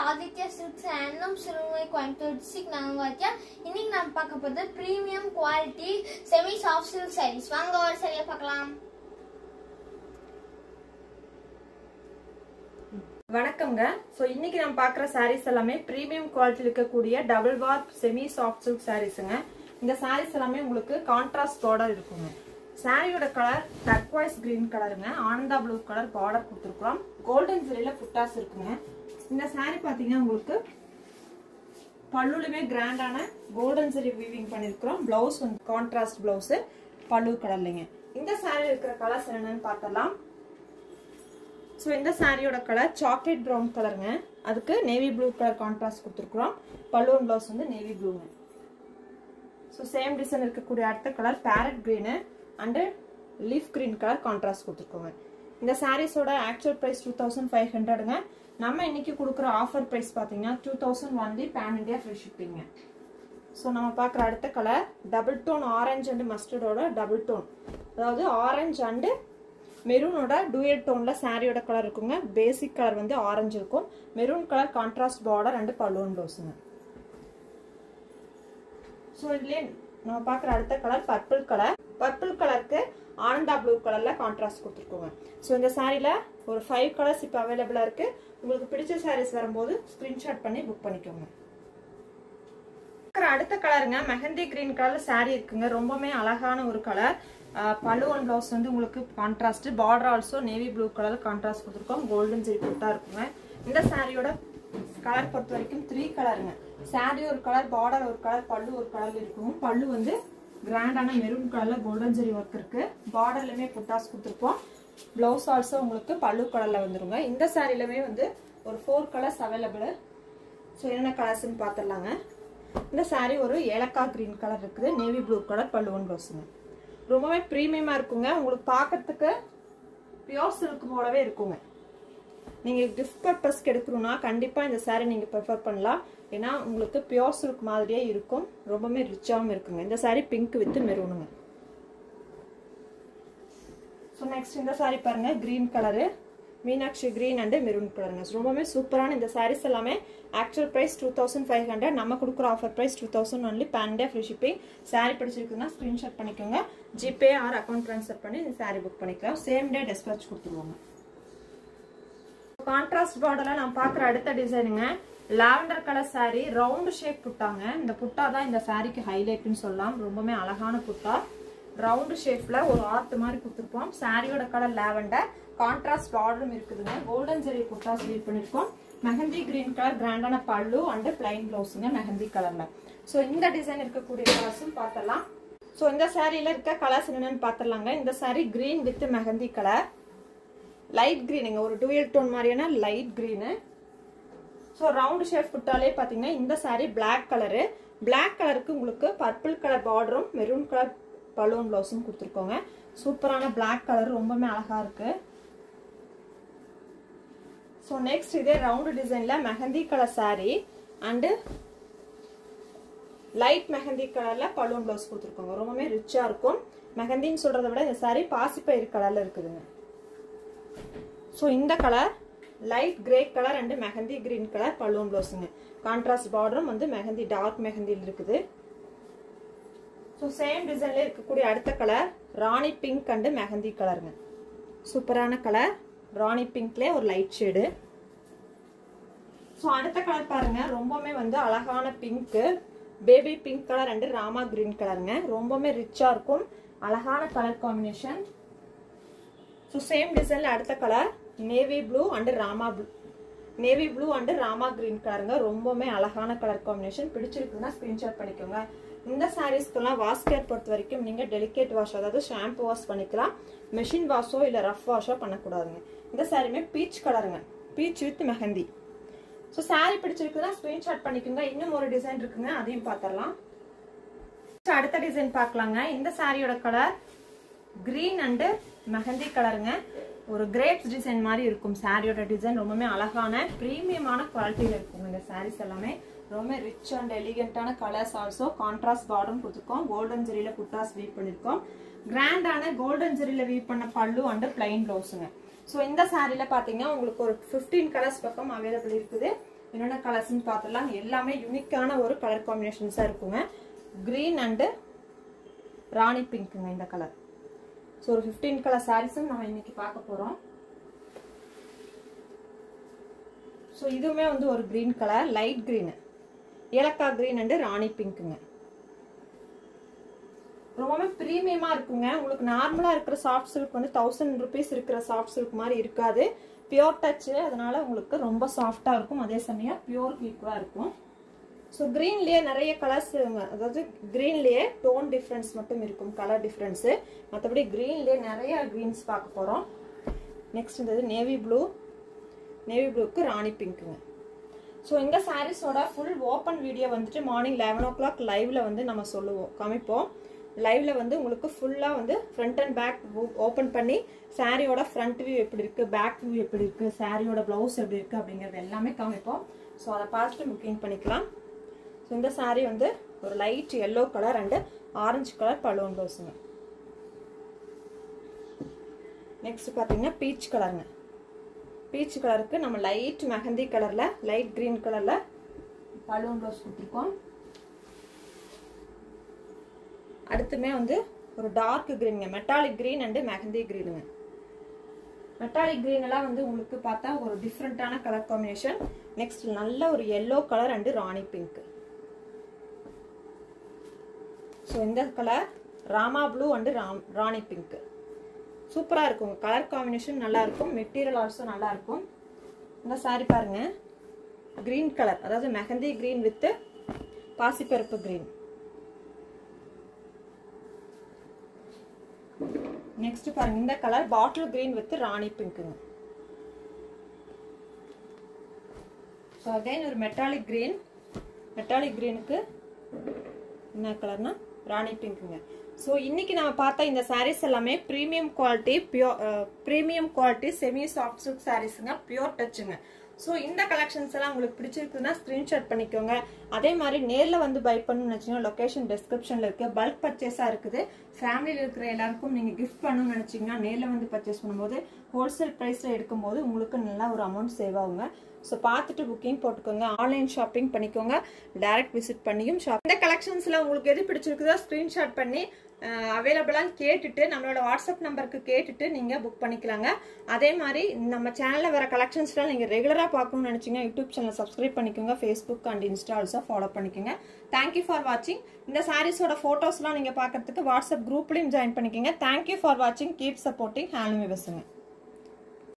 Aditya silks அண்ணும் சிறுமை Coimbatore district நாங்கள் வாத்தியா இன்னைக்கு நம்ம பார்க்க போகிறது premium quality semi soft silk saris வாங்க ஒரு சரியா பார்க்கலாம் வணக்கம்ங்க ஸோ இன்னைக்கு நம்ம பார்க்குற சாரீஸ் எல்லாமே ப்ரீமியம் குவாலிட்டி இருக்கக்கூடிய double warp semi soft silk சாரீஸுங்க இந்த சாரீஸ் எல்லாமே உங்களுக்கு கான்ட்ராஸ்ட் பார்டர் இருக்குங்க சாரியோட கலர் டர்க்வாய்ஸ் கிரீன் கலருங்க ஆனந்தா ப்ளூ கலர் பார்டர் கொடுத்துருக்குறோம் கோல்டன் ஜெரியில் புட்டாஸ் இருக்குங்க இந்த சாரீ பார்த்தீங்கன்னா உங்களுக்கு பல்லுலுமே கிராண்டான கோல்டன் ஜெரி வீவிங் பண்ணியிருக்கிறோம் ப்ளவுஸ் வந்து கான்ட்ராஸ்ட் ப்ளவுஸு பல்லு கலர்லைங்க இந்த சாரீ இருக்கிற கலர்ஸ் என்னென்னு பார்த்தலாம் ஸோ இந்த சாரியோட கலர் சாக்லேட் ப்ரௌன் கலருங்க அதுக்கு நேவி ப்ளூ கலர் கான்ட்ராஸ்ட் கொடுத்துருக்குறோம் பல்லுவன் ப்ளவுஸ் வந்து நேவி ப்ளூங்க ஸோ சேம் டிசைன் இருக்கக்கூடிய அடுத்த colour parrot green and leaf green colour contrast கொடுத்துருக்கோங்க இந்த சாரீஸோட actual price two thousand five ஹண்ட்ரடுங்க நம்ம இன்னைக்கு கொடுக்குற ஆஃபர் ப்ரைஸ் பார்த்தீங்கன்னா two thousand only pan India free ஷிப்பிங்க ஸோ நம்ம பார்க்குற அடுத்த colour double tone orange and மஸ்டர்டோட டபுள் டோன் அதாவது ஆரஞ்சு அண்டு மெரூனோட டூயல் டோனில் சாரியோட கலர் இருக்குங்க பேசிக் கலர் வந்து ஆரஞ்சு இருக்கும் maroon colour contrast border and பல்லுவன் ப்ளவுஸுங்க ஸோ இதுலேயே நம்ம பார்க்குற அடுத்த கலர் பர்பிள் கலர் பர்பிள் கலருக்கு ஆனந்தா ப்ளூ கலரில் கான்ட்ராஸ்ட் கொடுத்துருக்கோங்க ஸோ இந்த சாரியில் ஒரு ஃபைவ் கலர்ஸ் இப்போ அவைலபிளாக இருக்குது உங்களுக்கு பிடிச்ச சாரீஸ் வரும்போது ஸ்க்ரீன்ஷாட் பண்ணி புக் பண்ணிக்கோங்க அடுத்த கலருங்க மெஹந்தி கிரீன் கலர் சாரீ இருக்குங்க ரொம்பவுமே அழகான ஒரு கலர் பல்லு ஒன் ப்ளவுஸ் வந்து உங்களுக்கு contrast border also navy blue colour contrast கொடுத்துருக்கோம் கோல்டன் ஜெரி கொடுத்தா இருக்குங்க இந்த சாரியோட கலர் பொறுத்த வரைக்கும் த்ரீ கலருங்க சாரி ஒரு கலர் பார்டர் ஒரு கலர் பல்லு ஒரு கலர் இருக்கும் பல்லு வந்து கிராண்டான மெரூன் கலர்ல கோல்டன் ஜெரி ஒர்க் இருக்கு பார்டர்லயுமே புட்டாஸ் கொடுத்துருப்போம் பிளவுஸ் ஆல்சோ உங்களுக்கு பல்லு கலர்ல வந்துருங்க இந்த சாரிலுமே வந்து ஒரு ஃபோர் கலர்ஸ் அவைலபிள் ஸோ என்னென்ன கலர்ஸ்ன்னு பார்த்துடலாங்க இந்த சாரி ஒரு ஏலக்காய் கிரீன் கலர் இருக்குது நேவி ப்ளூ கலர் பல்லுவன் ப்ளவுஸுங்க ரொம்பவே ப்ரீமியமா இருக்குங்க உங்களுக்கு பார்க்கறதுக்கு பியோர் சில்க் போலவே இருக்குங்க நீங்க கிஃப்ட் பர்பஸ்க்கு எடுக்கணும்னா கண்டிப்பா இந்த சாரீ நீங்க ப்ரிஃபர் பண்ணலாம் ஏன்னா உங்களுக்கு பியோர் சில்க் மாதிரியே இருக்கும் ரொம்பவே ரிச்சாகவும் இருக்குங்க இந்த சாரீ பிங்க் வித் மெரூனுங்க ஸோ நெக்ஸ்ட் இந்த சாரீ பாருங்க green colour Meenakshi green and maroon கலருங்க ரொம்பவே சூப்பரான இந்த சாரீஸ் எல்லாமே actual price two thousand five hundred நம்ம கொடுக்குற offer price two thousand only பேண்டே ஃப்ரீ ஷிப்பிங் சாரீ பிடிச்சிருக்குன்னா ஸ்க்ரீன்ஷாட் பண்ணிக்கோங்க ஜிபே ஆர் அக்கௌண்ட் ட்ரான்ஸ்ஃபர் பண்ணி இந்த சாரீ புக் பண்ணிக்கலாம் சேம் டே டிஸ்பேச் கொடுத்துருவாங்க கான்ட்ராஸ்ட் பார்டர்ல நான் பார்க்குற அடுத்த டிசைனுங்க lavender colour sari round shape புட்டாங்க இந்த புட்டா தான் இந்த சாரீக்கு ஹைலைட்னு சொல்லலாம் ரொம்பவே அழகான புட்டா ரவுண்டு ஷேப்ல ஒரு ஆர்ட் மாதிரி கொடுத்துருப்போம் சாரியோட கலர் லாவெண்டர் கான்ட்ராஸ்ட் பார்டரும் இருக்குதுங்க கோல்டன் ஜெரி புட்டாஸ் யூஸ் பண்ணிருக்கோம் மெஹந்தி கிரீன் கலர் கிராண்டான பல்லு அண்ட் பிளைன் பிளவுஸுங்க மெஹந்தி கலர்ல ஸோ இந்த டிசைன் இருக்கக்கூடிய கலர்ஸும் பார்த்தலாம் ஸோ இந்த சாரியில இருக்க கலர்ஸ் என்னென்னு பார்த்துடலாங்க இந்த sari green with mehndi colour light கிரீனுங்க ஒரு டூயல் டோன் மாதிரியான light green so round shape புட்டாலே பார்த்தீங்கன்னா இந்த சாரி பிளாக் கலரு பிளாக் கலருக்கு உங்களுக்கு பர்பிள் கலர் பார்டரும் மெரூன் கலர் பலூன் ப்ளவுஸும் கொடுத்துருக்கோங்க சூப்பரான பிளாக் கலர் ரொம்பவே அழகா இருக்கு ஸோ நெக்ஸ்ட் இதே ரவுண்டு டிசைனில் mehndi colour sari and light mehndi கலரில் பலூன் ப்ளவுஸ் கொடுத்துருக்கோங்க ரொம்பவே ரிச்சாக இருக்கும் மெஹந்தின்னு சொல்கிறத விட இந்த சாரி பாசிப்பயிர் கலரில் இருக்குதுங்க ஸோ இந்த colour light grey colour and mehndi green colour balloon ப்ளவுஸுங்க கான்ட்ராஸ்ட் பார்டரும் வந்து மெஹந்தி டார்க் மெஹந்தியில் இருக்குது ஸோ சேம் டிசைன்ல இருக்கக்கூடிய அடுத்த colour Rani pink and mehndi கலருங்க சூப்பரான கலர் ராணி பிங்க்லேயே ஒரு லைட் ஷேடு ஸோ அடுத்த கலர் பாருங்க ரொம்பவுமே வந்து அழகான பிங்க்கு baby pink colour and Rama green கலருங்க ரொம்பவுமே ரிச்சா இருக்கும் அழகான கலர் காம்பினேஷன் ஸோ சேம் டிசைன்ல அடுத்த colour navy blue and Rama blue navy blue and Rama green கலருங்க ரொம்பவுமே அழகான கலர் காம்பினேஷன் பிடிச்சிருக்குன்னா ஸ்கிரீன்ஷாட் பண்ணிக்கோங்க இந்த சாரீஸ்க்கெல்லாம் வாஷ் கேர் பொறுத்த வரைக்கும் நீங்கள் டெலிகேட் வாஷ் அதாவது ஷாம்பு வாஷ் பண்ணிக்கலாம் மெஷின் வாஷோ இல்லை ரஃப் வாஷோ பண்ணக்கூடாதுங்க இந்த சாரியுமே பீச் கலருங்க beach with mehndi so sari பிடிச்சிருக்குன்னா ஸ்க்ரீன்ஷாட் பண்ணிக்கோங்க இன்னும் ஒரு டிசைன் இருக்குங்க அதையும் பார்த்துடலாம் அடுத்த டிசைன் பார்க்கலாங்க இந்த சாரியோட கலர் கிரீன் அண்டு மெஹந்தி கலருங்க ஒரு கிரேப்ஸ் டிசைன் மாதிரி இருக்கும் சாரியோட டிசைன் ரொம்பவே அழகான ப்ரீமியமான குவாலிட்டியில் இருக்குங்க இந்த சாரீஸ் எல்லாமே ரொம்ப ரிச் அண்ட் எலிகென்ட்டான கலர்ஸ் ஆல்சோ கான்ட்ராஸ்ட் பார்டரும் கொடுத்துருக்கோம் கோல்டன் ஜெரியில புட்டாஸ் வீவ் பண்ணியிருக்கோம் கிராண்டான கோல்டன் ஜெரியில வீவ் பண்ண பல்லு அண்ட் பிளைன் ப்ளவுஸுங்க ஸோ இந்த சாரியில் பார்த்தீங்கன்னா உங்களுக்கு ஒரு ஃபிஃப்டீன் கலர்ஸ் பக்கம் அவைலபிள் இருக்குது என்னென்ன கலர்ஸ்னு பார்த்துடலாம் எல்லாமே யூனிக்கான ஒரு கலர் காம்பினேஷன்ஸாக இருக்குங்க க்ரீன் அண்டு ராணி பிங்க்குங்க இந்த கலர் ஸோ ஒரு ஃபிஃப்டீன் கலர் சாரீஸும் நம்ம இன்னைக்கு பார்க்க போகிறோம் ஸோ இதுவுமே வந்து ஒரு க்ரீன் கலர் லைட் க்ரீனு ஏலக்காய் க்ரீன் அண்டு ராணி பிங்க்குங்க ரொம்பவே ப்ரீமியமாக இருக்குங்க உங்களுக்கு நார்மலாக இருக்கிற சாஃப்ட் சில்க் வந்து தௌசண்ட் ருபீஸ் இருக்கிற சாஃப்ட் சில்க் மாதிரி இருக்காது பியோர் டச்சு அதனால உங்களுக்கு ரொம்ப சாஃப்டாக இருக்கும் அதே சமயம் பியோர் ஈக்குவலாக இருக்கும் ஸோ க்ரீன்லேயே நிறைய கலர்ஸ் அதாவது க்ரீன்லேயே டோன் டிஃப்ரென்ஸ் மட்டும் இருக்கும் கலர் டிஃப்ரென்ஸு மற்றபடி க்ரீன்லேயே நிறைய க்ரீன்ஸ் பார்க்க போகிறோம் நெக்ஸ்ட் இந்த நேவி ப்ளூ நேவி ப்ளூக்கு ராணி பிங்க்குங்க ஸோ இந்த சாரீஸோட ஃபுல் ஓப்பன் வீடியோ வந்துட்டு மார்னிங் லெவன் ஓ கிளாக் லைவ்ல வந்து நம்ம சொல்லுவோம் காமிப்போம் லைவ்ல வந்து உங்களுக்கு ஃபுல்லாக வந்து ஃப்ரண்ட் அண்ட் பேக் ஓப்பன் பண்ணி சாரியோட ஃப்ரண்ட் வியூ எப்படி இருக்கு பேக் வியூ எப்படி இருக்கு சாரியோட ப்ளவுஸ் எப்படி இருக்கு அப்படிங்கிறது எல்லாமே காமிப்போம் ஸோ அதை பார்த்துட்டு புக்கிங் பண்ணிக்கலாம் ஸோ இந்த சாரீ வந்து ஒரு light yellow colour and orange colour balloon ப்ளவுஸுங்க நெக்ஸ்ட் பார்த்தீங்கன்னா பீச் கலருங்க பீச் கலருக்கு நம்ம லைட் மெஹந்தி கலரில் லைட் க்ரீன் கலரில் பலூன் ப்ளவுஸ் கொடுத்துருக்கோம் அடுத்துமே வந்து ஒரு டார்க் க்ரீனுங்க மெட்டாலிக் க்ரீன் அண்டு மெஹந்தி க்ரீனுங்க மெட்டாலிக் க்ரீன் எல்லாம் வந்து உங்களுக்கு பார்த்தா ஒரு டிஃப்ரெண்ட்டான கலர் காம்பினேஷன் நெக்ஸ்ட் நல்ல ஒரு yellow colour and Rani pink so இந்த colour Rama blue and Ram Rani pink சூப்பராக இருக்கும் கலர் காம்பினேஷன் நல்லா இருக்கும் மெட்டீரியல் ஆல்சோ நல்லா இருக்கும் இந்த சாரி பாருங்க கிரீன் கலர் அதாவது மெஹந்தி கிரீன் வித் பாசிப்பருப்பு கிரீன் நெக்ஸ்ட் பாருங்க இந்த colour bottle green with rani பிங்க்குங்க ஸோ அகைன் ஒரு மெட்டாலிக் கிரீன் மெட்டாலிக் கிரீனுக்கு என்ன கலர்னா ராணி பிங்க்குங்க ஸோ இன்னைக்கு நம்ம பார்த்த இந்த சாரீஸ் எல்லாமே premium quality pure premium quality semi soft silk சாரீஸுங்க பியோர் டச்சுங்க ஸோ இந்த கலெக்ஷன்ஸ் எல்லாம் உங்களுக்கு பிடிச்சிருக்குன்னா ஸ்க்ரீன்ஷாட் பண்ணிக்கோங்க அதே மாதிரி நேரில் வந்து பை பண்ணணும்னு நினச்சிங்கன்னா லொக்கேஷன் டிஸ்கிரிப்ஷனில் இருக்குது பல்க் பர்ச்சேஸாக இருக்குது ஃபேமிலியில் இருக்கிற எல்லாருக்கும் நீங்கள் கிஃப்ட் பண்ணணும்னு நினச்சிங்கன்னா நேரில் வந்து பர்ச்சேஸ் பண்ணும்போது ஹோல்சேல் ப்ரைஸில் எடுக்கும்போது உங்களுக்கு நல்லா ஒரு அமௌண்ட் சேவ் ஆகுங்க ஸோ பார்த்துட்டு புக்கிங் போட்டுக்கோங்க ஆன்லைன் ஷாப்பிங் பண்ணிக்கோங்க டைரக்ட் விசிட் பண்ணியும் ஷாப் இந்த கலெக்ஷன்ஸில் உங்களுக்கு எது பிடிச்சிருக்குதோ ஸ்க்ரீன்ஷாட் பண்ணி அவைலபிளான்னு கேட்டுட்டு நம்மளோட வாட்ஸ்அப் நம்பருக்கு கேட்டுட்டு நீங்கள் புக் பண்ணிக்கலாங்க அதே மாதிரி நம்ம சேனலில் வர கலெக்ஷன்ஸ்லாம் நீங்கள் ரெகுலராக பார்க்கணும்னு நினச்சிங்கன்னா யூடியூப் சேனல் சப்ஸ்கிரைப் பண்ணிக்கோங்க Facebook and Insta also follow பண்ணிக்கோங்க தேங்க்யூ ஃபார் வாட்சிங் இந்த சாரீஸோட ஃபோட்டோஸ்லாம் நீங்கள் பார்க்கறதுக்கு வாட்ஸ்அப் குரூப்லையும் ஜாயின் பண்ணிக்கோங்க தேங்க்யூ ஃபார் வாட்சிங் கீப் சப்போர்ட்டிங் ஹேண்ட்லூம் விவசுங்க